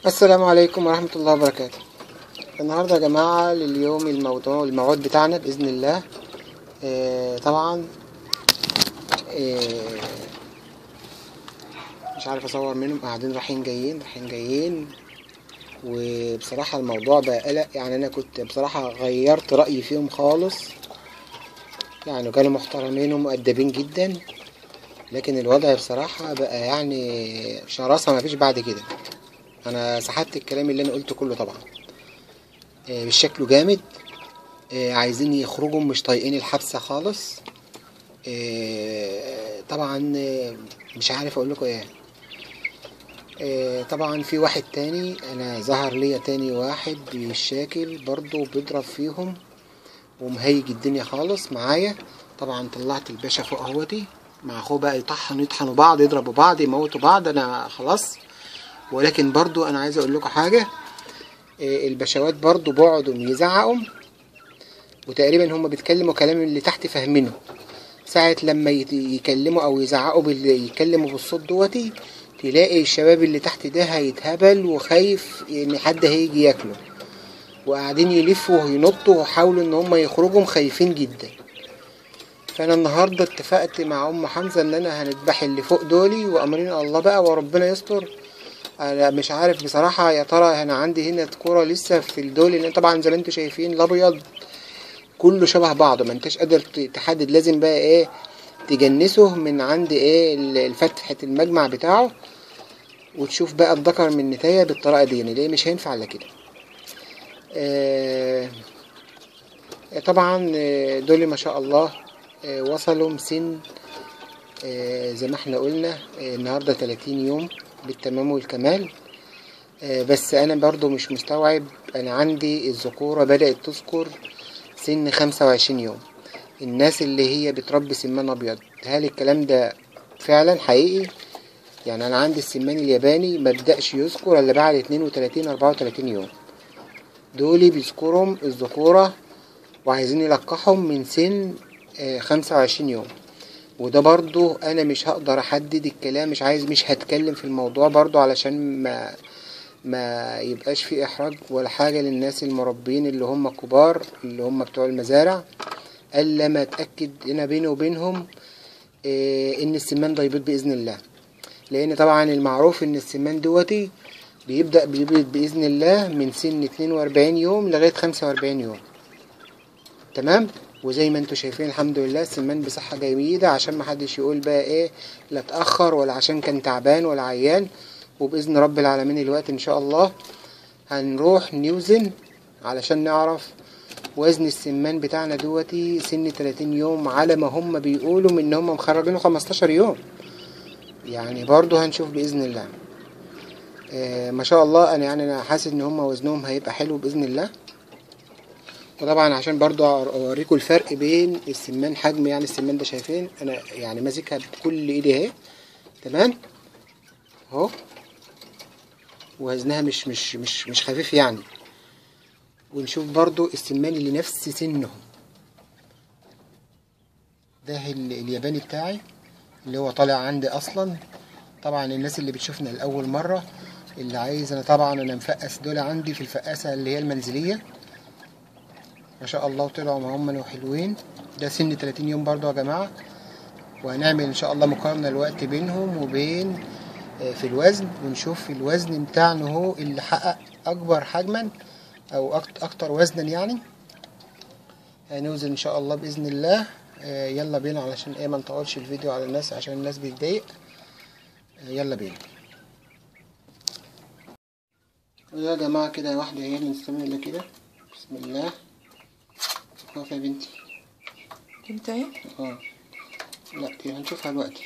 السلام عليكم ورحمة الله وبركاته النهاردة يا جماعة لليوم الموضوع الموعود بتاعنا بإذن الله آه طبعا آه مش عارف أصور منهم قاعدين رايحين جايين رايحين جايين وبصراحة الموضوع بقى قلق يعني أنا كنت بصراحة غيرت رأيي فيهم خالص يعني كانوا محترمين ومؤدبين جدا لكن الوضع بصراحة بقى يعني شراسة مفيش بعد كده انا سحبت الكلام اللي انا قلته كله طبعا آه، مش شكله جامد آه، عايزين يخرجوا مش طايقين الحبسة خالص آه، طبعا آه، مش عارف اقول لكم ايه آه، طبعا في واحد تاني انا ظهر ليا تاني واحد بالشاكل برضه بيضرب فيهم ومهيج الدنيا خالص معايا طبعا طلعت الباشا فوق اهوتي مع اخوه بقى يطحنوا يطحنوا بعض يضربوا بعض يموتوا بعض انا خلاص ولكن برضو انا عايز اقول لكم حاجه إيه، البشوات برضو بيقعدوا يزعقوا وتقريبا هم بيتكلموا كلام اللي تحت فاهمينه ساعة لما يت- يكلموا او يزعقوا بال... يتكلموا بالصوت دوتي تلاقي الشباب اللي تحت ده هيتهبل وخايف ان حد هيجي ياكله وقاعدين يلفوا وينطوا ويحاولوا ان هم يخرجوا خايفين جدا فانا النهارده اتفقت مع ام حمزه ان انا هنذبح اللي فوق دولي وامرين الله بقى وربنا يستر انا مش عارف بصراحه يا ترى انا عندي هنا كوره لسه في الدول لان طبعا زي ما انتم شايفين الابيض كله شبه بعضه ما انتش قادر ت- تحدد لازم بقى ايه تجنسه من عند ايه ال- الفتحة المجمع بتاعه وتشوف بقى الذكر من النتاية بالطريقة دي يعني ليه مش هينفع الا كده آه طبعا آه، دول ما شاء الله آه، وصلوا مسن آه، زي ما احنا قلنا آه، النهارده 30 يوم بالتمام والكمال آه، بس انا برضو مش مستوعب انا عندي الذكورة بدأت تذكر سن 25 يوم الناس اللي هي بتربي سمان ابيض هل الكلام ده فعلا حقيقي يعني انا عندي السمان الياباني ما بدأش يذكر الا بعد 32 34 يوم دول بيذكرهم الذكورة وعايزين يلقحهم من سن آه، 25 يوم وده برضو انا مش هقدر احدد الكلام مش عايز مش هتكلم في الموضوع برضو علشان ما ما يبقاش في احراج ولا حاجة للناس المربين اللي هم كبار اللي هم بتوع المزارع الا ما اتاكد هنا بيني وبينهم إيه ان السمان ده يبيض باذن الله لان طبعا المعروف ان السمان دوتي بيبدا بيبيض باذن الله من سن 42 يوم لغايه 45 يوم تمام وزي ما انتم شايفين الحمد لله السمان بصحة جيدة عشان ما حدش يقول بقى ايه لا اتأخر ولا عشان كان تعبان ولا عيان وبإذن رب العالمين الوقت ان شاء الله هنروح نوزن علشان نعرف وزن السمان بتاعنا دوتي سن 30 يوم على ما هم بيقولوا من ان هم مخرجينه 15 يوم يعني برضو هنشوف بإذن الله آه ما شاء الله انا يعني انا حاسس ان هم وزنهم هيبقى حلو بإذن الله وطبعا عشان برضو اوريكم الفرق بين السمان حجم يعني السمان ده شايفين انا يعني ماسكها بكل ايدي اهي تمام اهو وزنها مش مش مش مش خفيف يعني ونشوف برضو السمان اللي نفس سنهم ده ال- الياباني بتاعي اللي هو طالع عندي اصلا طبعا الناس اللي بتشوفنا لاول مره اللي عايز انا طبعا انا مفقس دول عندي في الفقاسه اللي هي المنزليه ما شاء الله طلعوا ما هم حلوين ده سن 30 يوم برضو يا جماعة وهنعمل ان شاء الله مقارنة الوقت بينهم وبين آه، في الوزن ونشوف الوزن بتاعنا هو اللي حقق اكبر حجما او أكت- اكتر وزنا يعني هنوزن ان شاء الله باذن الله آه، يلا بينا علشان ايه ما نطولش الفيديو على الناس عشان الناس بتضايق آه، يلا بينا وده يا جماعة كده واحدة هي اللي نستعمل كده بسم الله واقفة يا بنتي انت ايه اه لا دي هنشوفها دلوقتي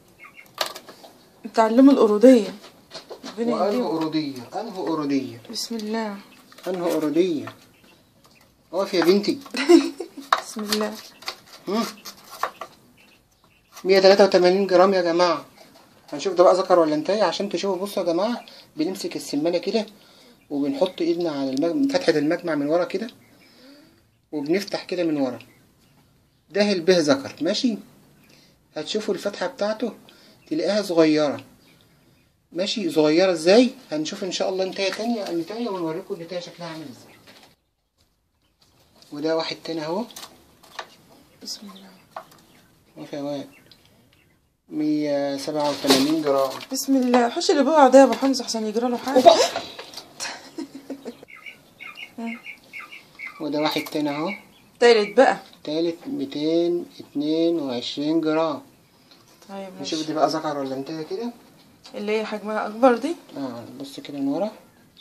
التعلم القرودية ربنا وأنه يهديهم. أورودية أنه أورودية بسم الله أنه أورودية اقف يا بنتي بسم الله هم. 183 جرام يا جماعة هنشوف ده بقى ذكر ولا انتهي عشان تشوفوا بصوا يا جماعة بنمسك السمانة كده وبنحط ايدنا على المجمع فتحة المجمع من ورا كده وبنفتح كده من ورا ده البه ذكر ماشي هتشوفوا الفتحة بتاعته تلاقيها صغيرة ماشي صغيره ازاي هنشوف ان شاء الله نتايه تانية نتايه ونوريكم النتايه شكلها عامل ازاي وده واحد تاني اهو بسم الله وفوات مية سبعة وثمانين جرام بسم الله حش اللي بقع ده يا ابو حمزه عشان يجرى له حاجه وده واحد تاني اهو تالت بقى تالت ميتين اتنين وعشرين جرام طيب نشوف ماشي دي بقى ذكر ولا انتهى كده اللي هي حجمها اكبر دي اه بص كده من ورا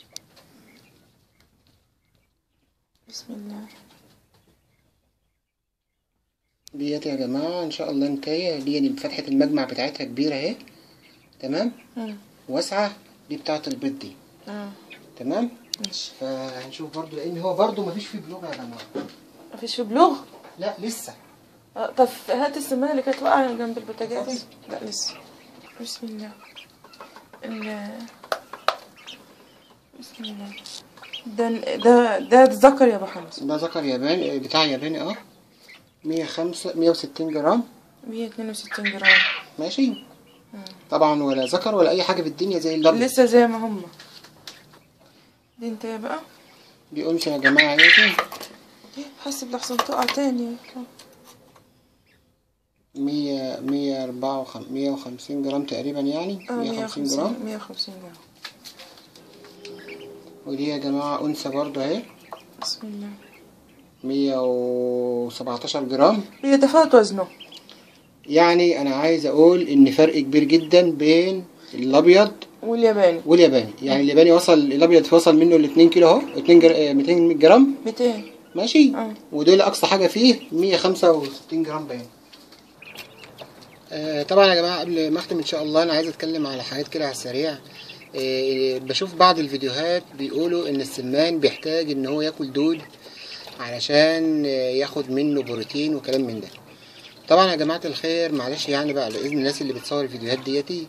بسم الله ديت يا جماعة ان شاء الله انتهي دي فتحة المجمع بتاعتها كبيرة اهي تمام مم. واسعة دي بتاعة البيض دي اه تمام ماشي فهنشوف برضو لان هو برضو مفيش فيه بلوغ يا جماعة مفيش في بلوغ لا لسه آه، طب هات السمانه اللي كانت واقعه جنب البوتاجاز طيب. لا لسه بسم الله ال بسم الله ده ده ده ذكر يا ابو حمزه ده ذكر ياباني بتاع ياباني اه مية خمسة مية وستين جرام 162 جرام ماشي طبعا ولا ذكر ولا اي حاجة في الدنيا زي الابيض لسه زي ما هم دي انت بقى دي انثى يا جماعة اهي حاسب لحسن تقع تاني مية مية أربعة وخم... مية وخمسين جرام تقريبا يعني اه مية وخمسين جرام 150 150 جرام ودي يا جماعة أنثى برضو أهي بسم الله مية وسبعتاشر جرام هي تفاوت وزنه يعني أنا عايز أقول إن فرق كبير جدا بين الأبيض والياباني والياباني يعني الياباني وصل الأبيض وصل منه الاتنين كيلو أهو اتنين جر... آه، 200 جرام 200 ماشي اه ودول أقصى حاجة فيه مية خمسة وستين جرام باين آه طبعا يا جماعة قبل ما أختم إن شاء الله أنا عايز أتكلم على حاجات كده على السريع آه بشوف بعض الفيديوهات بيقولوا إن السمان بيحتاج إن هو ياكل دود علشان آه، ياخد منه بروتين وكلام من ده طبعا يا جماعة الخير معلش يعني بقى لإذن الناس اللي بتصور الفيديوهات ديتي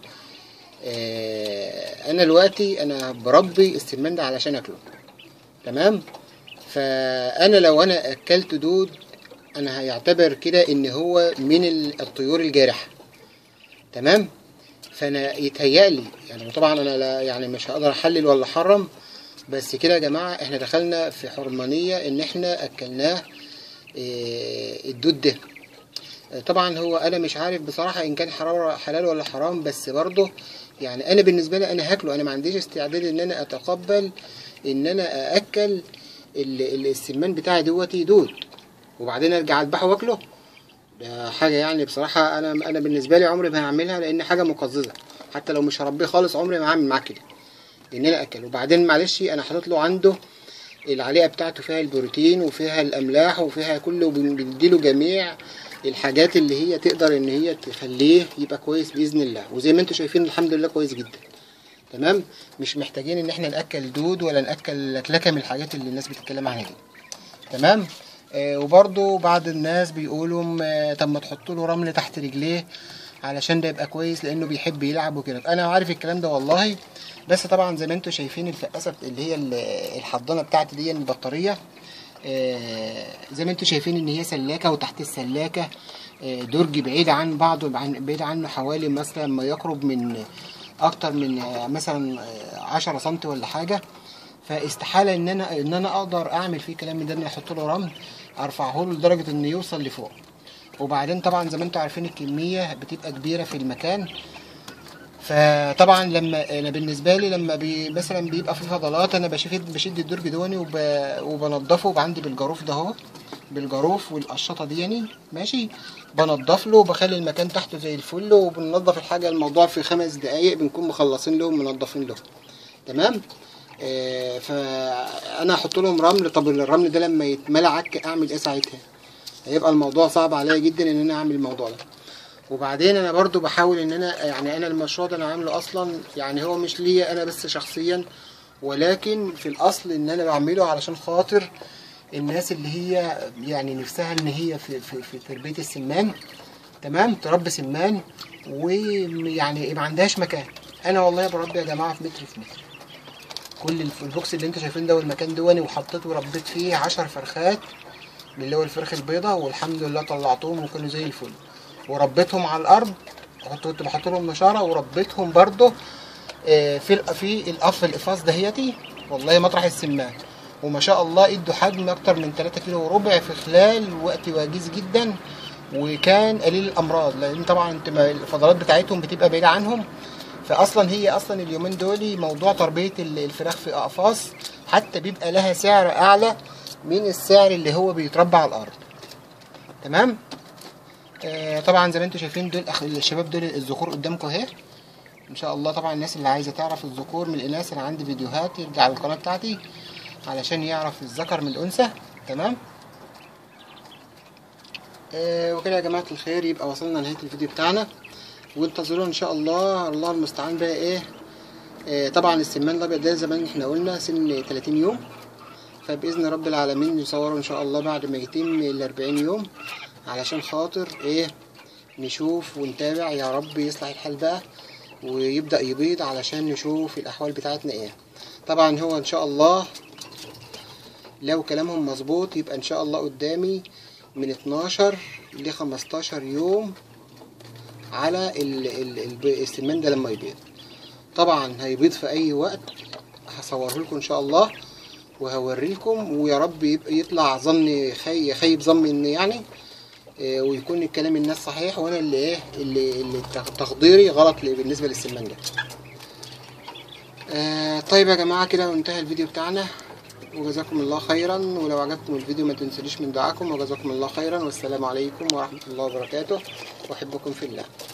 آه، أنا دلوقتي أنا بربي السمان ده علشان أكله تمام فأنا لو أنا أكلت دود أنا هيعتبر كده إن هو من ال- الطيور الجارحة تمام فأنا يتهيألي يعني طبعا أنا لا يعني مش هقدر أحلل ولا أحرم بس كده يا جماعة إحنا دخلنا في حرمانية إن إحنا أكلناه آه، الدود ده طبعا هو انا مش عارف بصراحه ان كان حرام حلال ولا حرام بس برضه يعني انا بالنسبه لي انا هاكله انا ما عنديش استعداد ان انا اتقبل ان انا ااكل ال- ال- السمان بتاعي دوتي دود وبعدين ارجع اذبحه واكله ده حاجه يعني بصراحه انا انا بالنسبه لي عمري ما هعملها لان حاجه مقززه حتى لو مش هربيه خالص عمري ما هعمل معاه كده ان انا اكله وبعدين معلش انا حاطط له عنده العليقه بتاعته فيها البروتين وفيها الاملاح وفيها كله بن- بنديله جميع الحاجات اللي هي تقدر ان هي تخليه يبقى كويس باذن الله وزي ما انتم شايفين الحمد لله كويس جدا تمام مش محتاجين ان احنا ناكل دود ولا ناكل لكلكه من الحاجات اللي الناس بتتكلم عنها دي تمام آه وبرضو بعض الناس بيقولوا آه طب ما تحط له رمل تحت رجليه علشان ده يبقى كويس لانه بيحب يلعب وكده انا عارف الكلام ده والله بس طبعا زي ما انتم شايفين الفقاسه اللي هي ال- الحضانه بتاعتي دي البطاريه آه، زي ما انتم شايفين ان هي سلاكه وتحت السلاكه آه، درج بعيد عن بعضه عن- بعيد عنه حوالي مثلا ما يقرب من اكتر من آه، مثلا آه، 10 سم ولا حاجه فاستحاله ان انا ان انا اقدر اعمل فيه كلام من ده ان أنا احط له رمل ارفعه له لدرجه انه يوصل لفوق وبعدين طبعا زي ما انتم عارفين الكميه بتبقى كبيره في المكان فطبعا لما انا بالنسبه لي لما بي مثلا بيبقى في فضلات انا بشد بشد الدرج دوني وب... وبنضفه عندي بالجاروف ده اهو بالجاروف والقشطه دي يعني ماشي بنضف له وبخلي المكان تحته زي الفل وبننضف الحاجه الموضوع في خمس دقايق بنكون مخلصين له ومنضفين له تمام آه فانا احط لهم رمل طب الرمل ده لما يتملى عك اعمل ايه ساعتها هيبقى الموضوع صعب عليا جدا ان انا اعمل الموضوع ده وبعدين انا برضو بحاول ان انا يعني انا المشروع ده انا عامله اصلا يعني هو مش ليا انا بس شخصيا ولكن في الاصل ان انا بعمله علشان خاطر الناس اللي هي يعني نفسها ان هي في في, في تربيه السمان تمام تربي سمان ويعني ما عندهاش مكان انا والله بربي يا جماعه في متر في متر كل الف- البوكس اللي انتوا شايفين ده والمكان دواني وحطيت وربيت فيه عشر فرخات اللي هو الفرخ البيضة والحمد لله طلعتهم وكانوا زي الفل وربيتهم على الارض كنت كنت بحط لهم نشاره وربيتهم برضه آه، في ال- في القف القفاص دهيتي والله مطرح السمان وما شاء الله ادوا حجم اكتر من 3 كيلو وربع في خلال وقت وجيز جدا وكان قليل الامراض لان طبعا انت ما- الفضلات بتاعتهم بتبقى بعيده عنهم فاصلا هي اصلا اليومين دول موضوع تربيه ال- الفراخ في اقفاص حتى بيبقى لها سعر اعلى من السعر اللي هو بيتربى على الارض تمام آه طبعا زي ما انتم شايفين دول أخ- الشباب دول الذكور قدامكم اهي ان شاء الله طبعا الناس اللي عايزه تعرف الذكور من الاناث انا عندي فيديوهات يرجع على القناه بتاعتي علشان يعرف الذكر من الانثى تمام آه وكده يا جماعه الخير يبقى وصلنا لنهايه الفيديو بتاعنا وانتظرونا ان شاء الله الله المستعان بقى ايه آه طبعا السمان الابيض ده زي ما احنا قلنا سن 30 يوم فباذن رب العالمين نصوره ان شاء الله بعد ما يتم ال 40 يوم علشان خاطر ايه نشوف ونتابع يا رب يصلح الحال بقى ويبدأ يبيض علشان نشوف الأحوال بتاعتنا ايه طبعا هو إن شاء الله لو كلامهم مظبوط يبقى إن شاء الله قدامي من 12 ل 15 يوم على ال- ال- الب- السمان ده لما يبيض طبعا هيبيض في أي وقت هصوره لكم إن شاء الله وهوريكم ويا رب يبقى يطلع ظني خي خيب ظني يعني إيه، ويكون الكلام الناس صحيح وانا اللي ايه اللي, اللي تق- تقديري غلط ل- بالنسبه للسمان ده آه طيب يا جماعه كده انتهى الفيديو بتاعنا وجزاكم الله خيرا ولو عجبكم الفيديو ما تنسليش من دعاكم وجزاكم الله خيرا والسلام عليكم ورحمه الله وبركاته واحبكم في الله